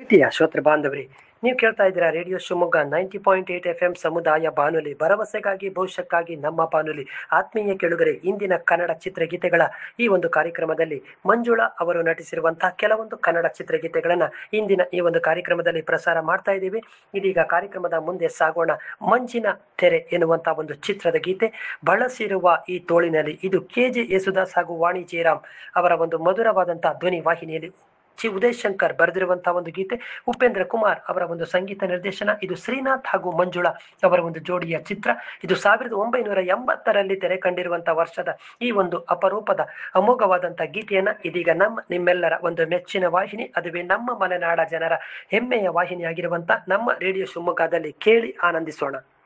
ಪ್ರೀತಿಯ ಶ್ರೋತೃ ಬಾಂಧವರಿ ನೀವು ಕೇಳ್ತಾ ಇದ್ದೀರಾ radio Shivamogga ninety point eight F M ಸಮುದಾಯ ಬಾನುಲಿ ಭರವಸೆಗಾಗಿ ಭವಿಷ್ಯಕ್ಕಾಗಿ ನಮ್ಮ ಬಾನುಲಿ ಆತ್ಮೀಯ ಕೆಳುಗರೆ ಇಂದಿನ ಕನ್ನಡ ಚಿತ್ರಗೀತೆಗಳ ಈ ಒಂದು ಕಾರ್ಯಕ್ರಮದಲ್ಲಿ ಮಂಜುಳಾ ಅವರು ನಟಿಸಿರುವಂತಹ ಕೆಲವೊಂದು ಕನ್ನಡ ಚಿತ್ರಗೀತೆಗಳನ್ನ ಇಂದಿನ ಈ ಒಂದು ಕಾರ್ಯಕ್ರಮದಲ್ಲಿ ಪ್ರಸಾರ ಮಾಡ್ತಾ ಇದ್ದೀವಿ ಇದೀಗ ಕಾರ್ಯಕ್ರಮದ ಮುಂದೆ ಸಾಗೋಣ ಮಂಜಿನ ತೆರೆ ಎನ್ನುವಂತಹ ಒಂದು ಚಿತ್ರದ ಗೀತೆ ಬಳಸಿರುವ ಈ ತೋಳಿನಲ್ಲಿ ಇದು ಕೆ ಜೆ ಯೇಸುದಾಸ್ ಹಾಗೂ ವಾಣಿ ಜಯರಾಮ್ ಅವರ ಒಂದು ಮಧುರವಾದಂತಹ ಧ್ವನಿ ವಾಹಿನಿಯಲ್ಲಿ ಚಿ ಉದಯ್ ಶಂಕರ್ ಬರೆದಿರುವಂತಹ ಒಂದು ಗೀತೆ ಉಪೇಂದ್ರ ಕುಮಾರ್ ಅವರ ಒಂದು ಸಂಗೀತ ನಿರ್ದೇಶನ ಇದು ಶ್ರೀನಾಥ್ ಹಾಗೂ ಮಂಜುಳಾ ಅವರ ಒಂದು ಜೋಡಿಯ ಚಿತ್ರ ಇದು ಸಾವಿರದ ಒಂಬೈನೂರ ಎಂಬತ್ತರಲ್ಲಿ ತೆರೆ ಕಂಡಿರುವಂತಹ ವರ್ಷದ ಈ ಒಂದು ಅಪರೂಪದ ಅಮೋಘವಾದಂತಹ ಗೀತೆಯನ್ನ ಇದೀಗ ನಮ್ಮ ನಿಮ್ಮೆಲ್ಲರ ಒಂದು ಮೆಚ್ಚಿನ ವಾಹಿನಿ ಅದುವೇ ನಮ್ಮ ಮಲೆನಾಡ ಜನರ ಹೆಮ್ಮೆಯ ವಾಹಿನಿಯಾಗಿರುವಂತ ನಮ್ಮ ರೇಡಿಯೋ ಶಿವಮೊಗ್ಗದಲ್ಲಿ ಕೇಳಿ ಆನಂದಿಸೋಣ